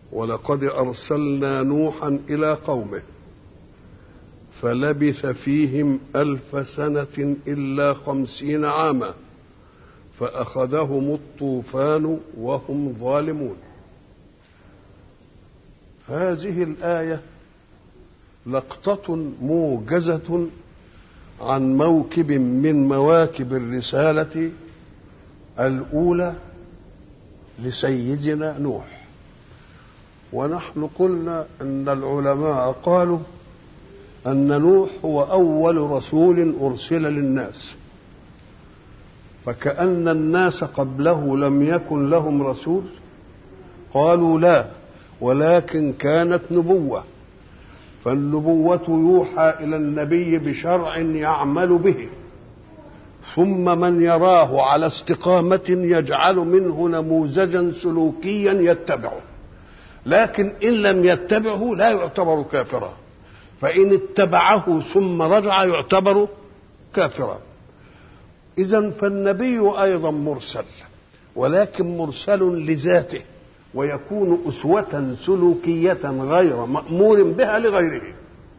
ولقد أرسلنا نوحا إلى قومه فلبث فيهم ألف سنة إلا خمسين عاما فأخذهم الطوفان وهم ظالمون هذه الآية لقطة موجزة عن موكب من مواكب الرسالة الأولى لسيدنا نوح ونحن قلنا أن العلماء قالوا أن نوح هو أول رسول أرسل للناس فكأن الناس قبله لم يكن لهم رسول قالوا لا ولكن كانت نبوة فالنبوة يوحى إلى النبي بشرع يعمل به ثم من يراه على استقامة يجعل منه نموذجا سلوكيا يتبعه لكن إن لم يتبعه لا يعتبر كافرا فإن اتبعه ثم رجع يعتبر كافرا إذا فالنبي أيضا مرسل ولكن مرسل لذاته ويكون أسوة سلوكية غير مأمور بها لغيره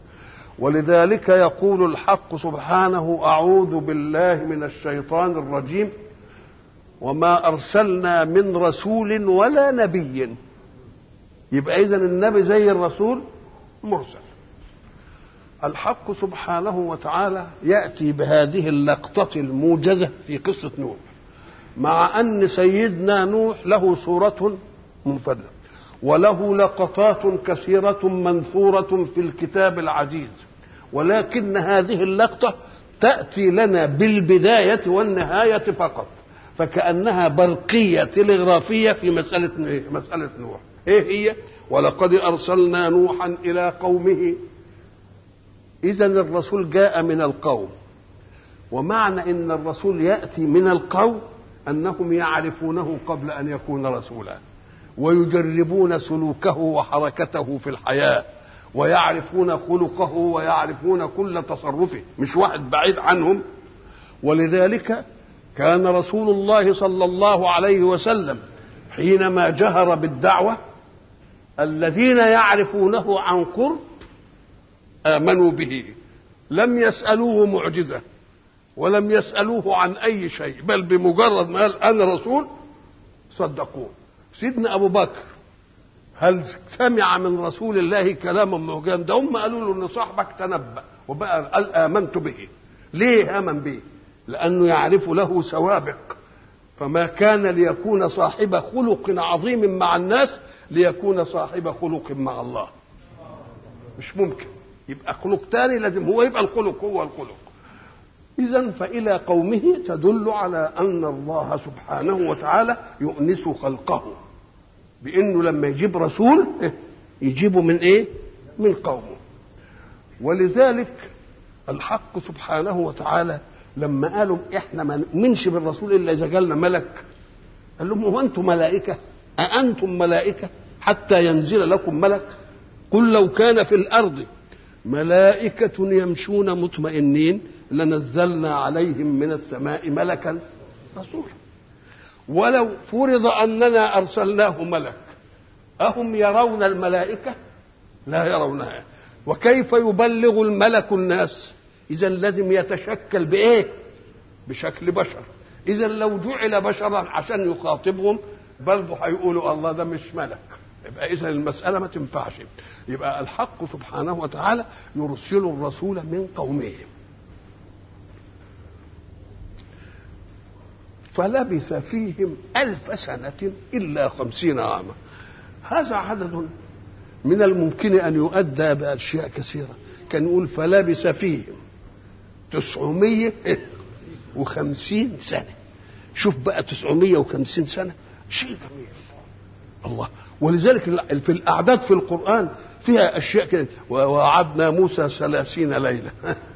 ولذلك يقول الحق سبحانه أعوذ بالله من الشيطان الرجيم وما أرسلنا من رسول ولا نبي يبقى إذا النبي زي الرسول مرسل الحق سبحانه وتعالى يأتي بهذه اللقطة الموجزة في قصة نوح مع أن سيدنا نوح له صورة منفردة وله لقطات كثيرة منثورة في الكتاب العزيز ولكن هذه اللقطة تأتي لنا بالبداية والنهاية فقط فكأنها برقية تلغرافية في مسألة مسألة نوح إيه هي؟ ولقد أرسلنا نوحا إلى قومه إذا الرسول جاء من القوم ومعنى أن الرسول يأتي من القوم أنهم يعرفونه قبل أن يكون رسولا ويجربون سلوكه وحركته في الحياة ويعرفون خلقه ويعرفون كل تصرفه مش واحد بعيد عنهم ولذلك كان رسول الله صلى الله عليه وسلم حينما جهر بالدعوة الذين يعرفونه عن قرب آمنوا به لم يسألوه معجزة ولم يسألوه عن أي شيء بل بمجرد ما قال أنا رسول صدقوه سيدنا أبو بكر هل سمع من رسول الله كلاما معجزا ده هم قالوا له ان صاحبك تنبأ وبقى قال آمنت به ليه آمن به لأنه يعرف له سوابق فما كان ليكون صاحب خلق عظيم مع الناس ليكون صاحب خلق مع الله مش ممكن يبقى خلق تاني لازم هو يبقى الخلق هو الخلق إذا فإلى قومه تدل على أن الله سبحانه وتعالى يؤنس خلقه بأنه لما يجيب رسول يجيبه من إيه؟ من قومه ولذلك الحق سبحانه وتعالى لما قالوا احنا ما نؤمنش بالرسول الا اذا جالنا ملك قال لهم هو انتم ملائكه أأنتم ملائكه حتى ينزل لكم ملك قل لو كان في الارض ملائكة يمشون مطمئنين لنزلنا عليهم من السماء ملكا رسولا ولو فرض أننا أرسلناه ملك أهم يرون الملائكة لا يرونها وكيف يبلغ الملك الناس إذا لازم يتشكل بإيه بشكل بشر إذا لو جعل بشرا عشان يخاطبهم برضه هيقولوا الله ده مش ملك يبقى اذا المساله ما تنفعش يبقى الحق سبحانه وتعالى يرسل الرسول من قومه فلبث فيهم ألف سنة إلا خمسين عاما هذا عدد من الممكن أن يؤدى بأشياء كثيرة كان يقول فلبث فيهم تسعمية وخمسين سنة شوف بقى تسعمية وخمسين سنة شيء جميل الله ولذلك في الأعداد في القرآن فيها أشياء كده ووعدنا موسى ثلاثين ليلة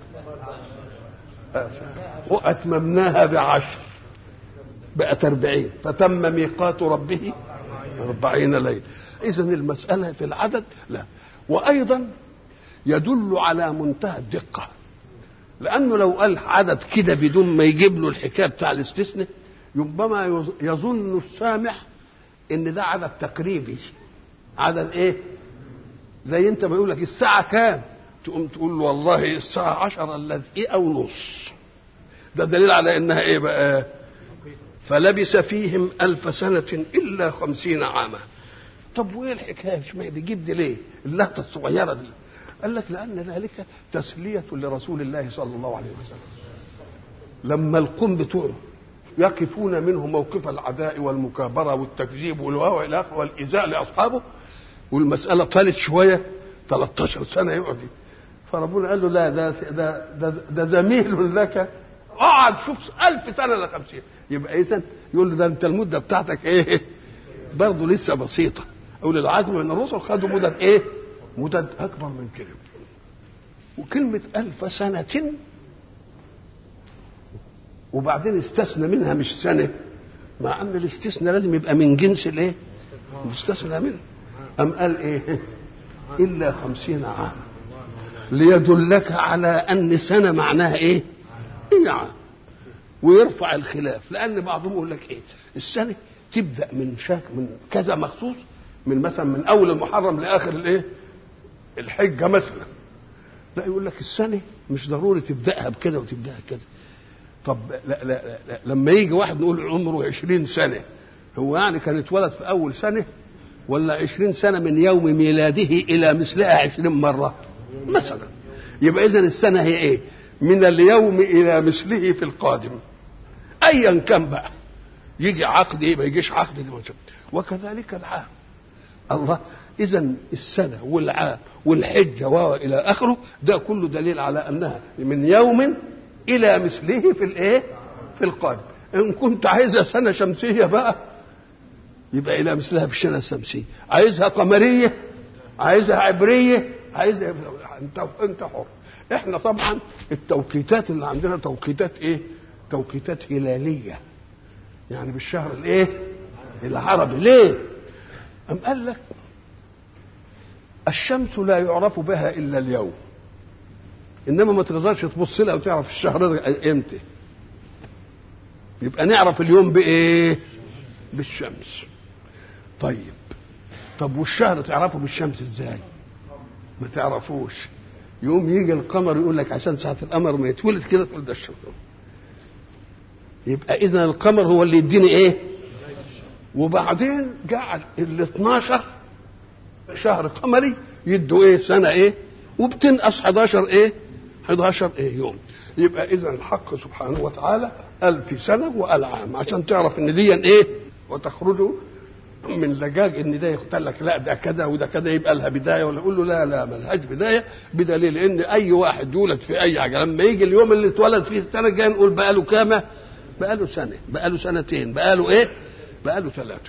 وأتممناها بعشر بقت أربعين فتم ميقات ربه أربعين ليلة إذا المسألة في العدد لا وأيضا يدل على منتهى الدقة لأنه لو قال عدد كده بدون ما يجيب له الحكاية بتاع الاستثناء ربما يظن السامع ان ده عدد تقريبي عدد ايه زي انت بيقول لك الساعه كام تقوم تقول له والله الساعه عشرة الا دقيقه ونص ده دليل على انها ايه بقى فلبس فيهم ألف سنة إلا خمسين عاما طب وإيه الحكاية مش بيجيب دي ليه اللقطة الصغيرة دي قال لك لأن ذلك تسلية لرسول الله صلى الله عليه وسلم لما القوم بتوعه يقفون منه موقف العداء والمكابرة والتكذيب والواو إلى آخره والإيذاء لأصحابه والمسألة طالت شوية 13 سنة يقعد فربنا قال له لا ده ده ده, ده زميل لك اقعد شوف ألف سنة إلى خمسين يبقى إذا يقول له ده أنت المدة بتاعتك إيه؟ برضه لسه بسيطة أولي العزم من الرسل خدوا مدد إيه؟ مدد أكبر من كده وكلمة ألف سنة وبعدين استثنى منها مش سنة مع أن الاستثناء لازم يبقى من جنس الإيه؟ مستثنى منه أم قال إيه؟ إلا خمسين عام ليدلك على أن سنة معناها إيه؟ إيه عام ويرفع الخلاف لأن بعضهم يقول لك إيه؟ السنة تبدأ من شاك من كذا مخصوص من مثلا من أول المحرم لآخر الإيه؟ الحجة مثلا لا يقول لك السنة مش ضروري تبدأها بكذا وتبدأها كذا طب لا لا لا, لا لما يجي واحد نقول عمره عشرين سنة هو يعني كان اتولد في أول سنة ولا عشرين سنة من يوم ميلاده إلى مثلها عشرين مرة مثلا يبقى إذا السنة هي إيه من اليوم إلى مثله في القادم أيا كان بقى يجي عقد إيه ما يجيش عقد دي وكذلك العام الله إذا السنة والعام والحجة وإلى آخره ده كله دليل على أنها من يوم إلى مثله في الإيه؟ في القادم إن كنت عايزها سنة شمسية بقى يبقى إلى مثلها في السنة الشمسية عايزها قمرية عايزها عبرية عايزها أنت أنت حر إحنا طبعا التوقيتات اللي عندنا توقيتات إيه؟ توقيتات هلالية يعني بالشهر الإيه؟ العربي ليه؟ أم قال لك الشمس لا يعرف بها الا اليوم انما ما تقدرش تبص لها وتعرف الشهر ده امتى يبقى نعرف اليوم بايه بالشمس طيب طب والشهر تعرفه بالشمس ازاي ما تعرفوش يوم يجي القمر يقول لك عشان ساعة القمر ما يتولد كده تقول ده الشمس يبقى إذا القمر هو اللي يديني إيه؟ وبعدين جعل ال 12 شهر قمري يدوا ايه سنه ايه وبتنقص 11 ايه 11 ايه يوم يبقى اذا الحق سبحانه وتعالى قال في سنه وقال عام عشان تعرف ان دي ايه وتخرج من لجاج ان ده يقول لك لا ده كذا وده كذا يبقى لها بدايه ولا اقول له لا لا ملهاش بدايه بدليل ان اي واحد يولد في اي حاجه لما يجي اليوم اللي اتولد فيه السنه الجايه نقول بقى له كام؟ بقى له سنه بقى له سنتين بقى له ايه؟ بقى له ثلاثه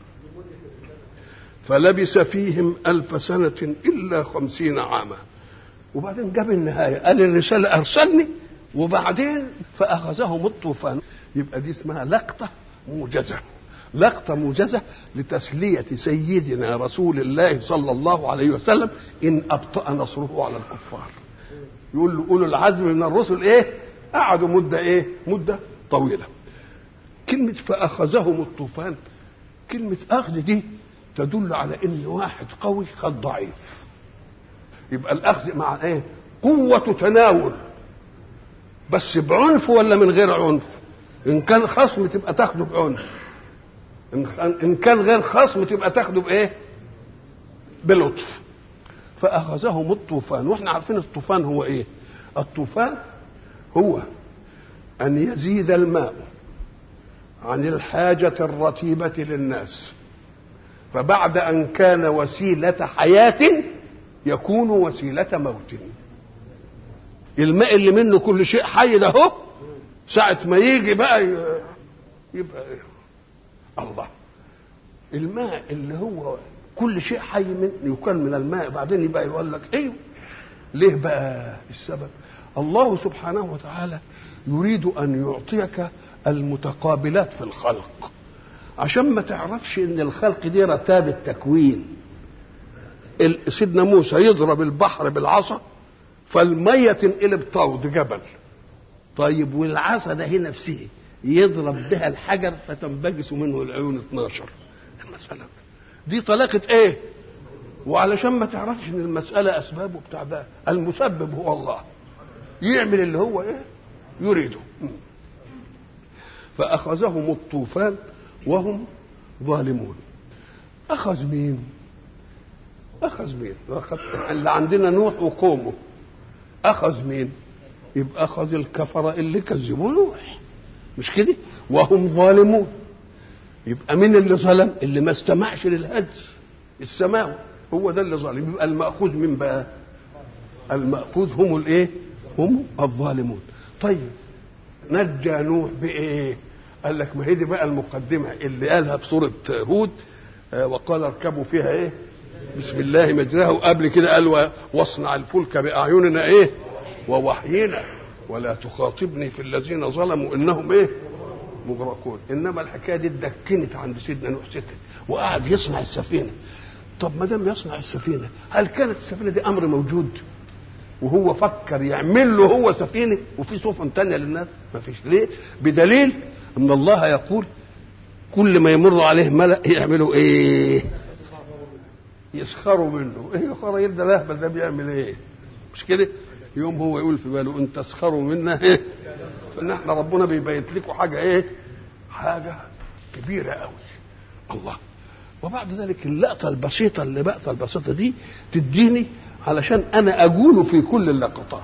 فلبس فيهم ألف سنة إلا خمسين عاما وبعدين جاب النهاية قال الرسالة أرسلني وبعدين فأخذهم الطوفان يبقى دي اسمها لقطة موجزة لقطة موجزة لتسلية سيدنا رسول الله صلى الله عليه وسلم إن أبطأ نصره على الكفار يقول له أولو العزم من الرسل إيه قعدوا مدة إيه مدة طويلة كلمة فأخذهم الطوفان كلمة أخذ دي تدل على ان واحد قوي خد ضعيف يبقى الاخذ مع ايه قوة تناول بس بعنف ولا من غير عنف ان كان خصم تبقى تاخده بعنف ان كان غير خصم تبقى تاخده بايه بلطف فاخذهم الطوفان واحنا عارفين الطوفان هو ايه الطوفان هو ان يزيد الماء عن الحاجة الرتيبة للناس فبعد أن كان وسيلة حياة يكون وسيلة موت الماء اللي منه كل شيء حي ده هو ساعة ما يجي بقى يبقى إيه؟ الله الماء اللي هو كل شيء حي من يكون من الماء بعدين يبقى يقول لك ايوه ليه بقى السبب الله سبحانه وتعالى يريد ان يعطيك المتقابلات في الخلق عشان ما تعرفش ان الخلق دي رتاب التكوين سيدنا موسى يضرب البحر بالعصا فالمية تنقلب طود جبل طيب والعصا ده هي نفسه يضرب بها الحجر فتنبجس منه العيون 12 المسألة دي طلاقة ايه وعلشان ما تعرفش ان المساله اسباب وبتاع ده المسبب هو الله يعمل اللي هو ايه يريده فاخذهم الطوفان وهم ظالمون اخذ مين اخذ مين أخذ اللي عندنا نوح وقومه اخذ مين يبقى اخذ الكفره اللي كذبوا نوح مش كده وهم ظالمون يبقى مين اللي ظلم اللي ما استمعش للهدي السماوي هو ده اللي ظالم يبقى المأخوذ من بقى المأخوذ هم الايه هم الظالمون طيب نجى نوح بايه قال لك ما هي دي بقى المقدمه اللي قالها في سوره هود آه وقال اركبوا فيها ايه بسم الله مجراها وقبل كده قال واصنع الفلك باعيننا ايه ووحينا ولا تخاطبني في الذين ظلموا انهم ايه مغرقون انما الحكايه دي اتدكنت عند سيدنا نوح سكت وقعد يصنع السفينه طب ما دام يصنع السفينه هل كانت السفينه دي امر موجود وهو فكر يعمل له هو سفينه وفي سفن تانية للناس ما فيش ليه بدليل ان الله يقول كل ما يمر عليه ملأ يعملوا ايه يسخروا منه ايه يا خرا ده الاهبل ده بيعمل ايه مش كده يوم هو يقول في باله ان تسخروا منا ايه فان احنا ربنا بيبيت لكم حاجه ايه حاجه كبيره قوي الله وبعد ذلك اللقطه البسيطه اللي بقطه البسيطه دي تديني علشان انا اقول في كل اللقطات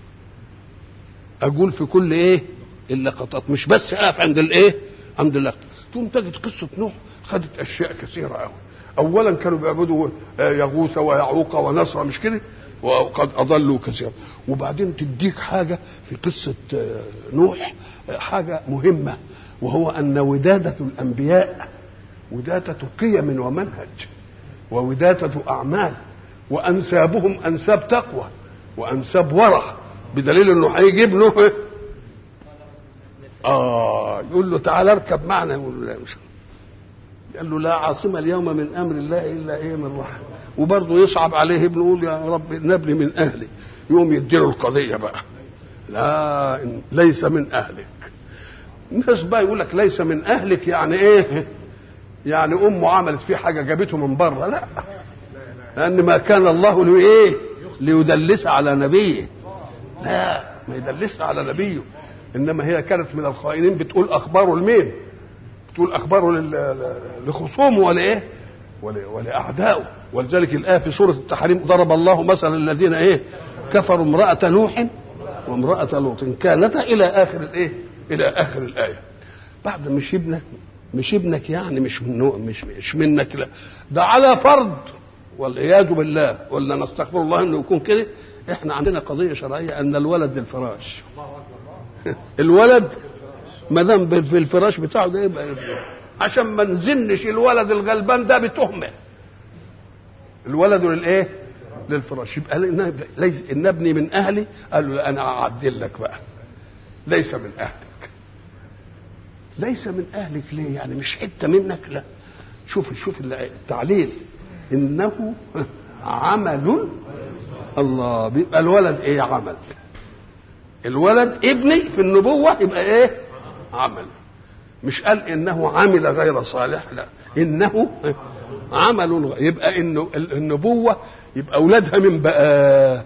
اقول في كل ايه اللقطات مش بس اقف عند الايه عند اللقطه تقوم تجد قصه نوح خدت اشياء كثيره قوي اولا كانوا بيعبدوا يغوث ويعوق ونصر مش كده وقد اضلوا كثيرا وبعدين تديك حاجه في قصه نوح حاجه مهمه وهو ان وداده الانبياء وداده قيم ومنهج ووداده اعمال وانسابهم انساب تقوى وانساب ورع بدليل انه هيجيب نوح اه يقول له تعال اركب معنا يقول له لا مش قال له لا عاصم اليوم من امر الله الا ايه من رحم وبرضه يصعب عليه ابنه يقول يا رب نبني من اهلي يقوم يديله القضيه بقى لا ليس من اهلك الناس بقى يقول لك ليس من اهلك يعني ايه يعني امه عملت فيه حاجه جابته من بره لا لان ما كان الله لايه ليدلس على نبيه لا ما يدلس على نبيه انما هي كانت من الخائنين بتقول اخباره لمين بتقول اخباره لخصومه ولا ايه ولاعدائه ولذلك الايه في سوره التحريم ضرب الله مثلا الذين ايه كفروا امراه نوح وامراه لوط كانتا الى اخر الايه الى اخر الايه بعد مش ابنك مش ابنك يعني مش من نوع مش مش منك لا ده على فرض والعياذ بالله ولا نستغفر الله انه يكون كده احنا عندنا قضيه شرعيه ان الولد للفراش الولد ما دام في الفراش بتاعه ده يبقى عشان ما نزنش الولد الغلبان ده بتهمه الولد للايه للفراش يبقى ليس ان ابني من اهلي قال له لا انا اعدل لك بقى ليس من اهلك ليس من اهلك ليه يعني مش حته منك لا شوف شوف التعليل انه عمل الله بيبقى الولد ايه عمل الولد ابني في النبوه يبقى ايه عمل مش قال انه عمل غير صالح لا انه عمل يبقى انه النبوه يبقى اولادها من بقى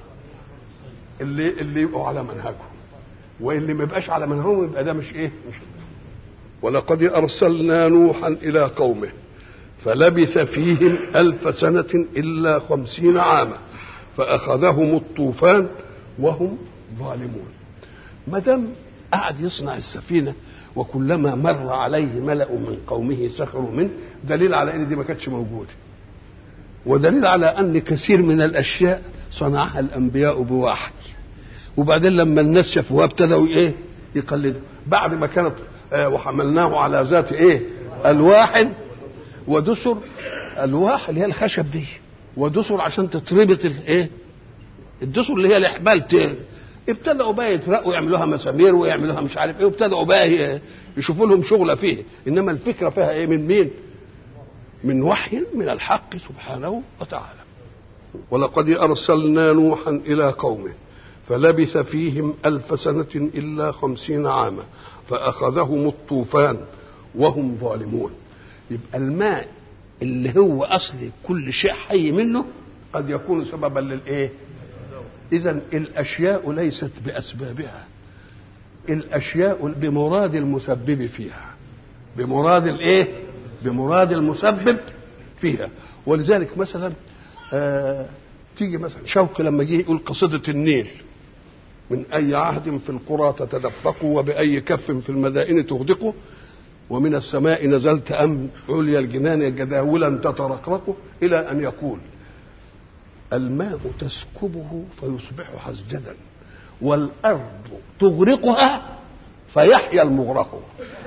اللي اللي يبقوا على منهجهم واللي ما يبقاش على منهجهم يبقى ده مش ايه مش ولقد ارسلنا نوحا الى قومه فلبث فيهم الف سنه الا خمسين عاما فاخذهم الطوفان وهم ظالمون ما دام قعد يصنع السفينه وكلما مر عليه ملأ من قومه سخروا منه دليل على ان دي ما كانتش موجوده ودليل على ان كثير من الاشياء صنعها الانبياء بوحي وبعدين لما الناس شافوها ابتدوا ايه يقلدوا بعد ما كانت آه وحملناه على ذات ايه الواح ودسر الواح اللي هي الخشب دي ودسر عشان تتربط الايه الدسر اللي هي الاحبال ابتدأوا بقى يترقوا يعملوها مسامير ويعملوها مش عارف ايه وابتدأوا بقى يشوفوا لهم شغله فيه انما الفكره فيها ايه من مين؟ من وحي من الحق سبحانه وتعالى ولقد ارسلنا نوحا الى قومه فلبث فيهم الف سنه الا خمسين عاما فاخذهم الطوفان وهم ظالمون يبقى الماء اللي هو اصل كل شيء حي منه قد يكون سببا للايه اذا الاشياء ليست باسبابها الاشياء بمراد المسبب فيها بمراد الايه بمراد المسبب فيها ولذلك مثلا آه تيجي مثلا شوقي لما جه يقول قصيده النيل من اي عهد في القرى تتدفق وباي كف في المدائن تغدق ومن السماء نزلت ام عليا الجنان جداولا تترقرق الى ان يقول الماء تسكبه فيصبح حسجدا والارض تغرقها فيحيا المغرق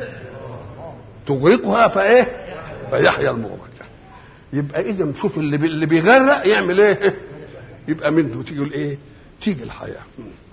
تغرقها فايه فيحيا المغرق يبقى اذا شوف اللي بي اللي بيغرق يعمل ايه يبقى منه تيجي الايه تيجي الحياه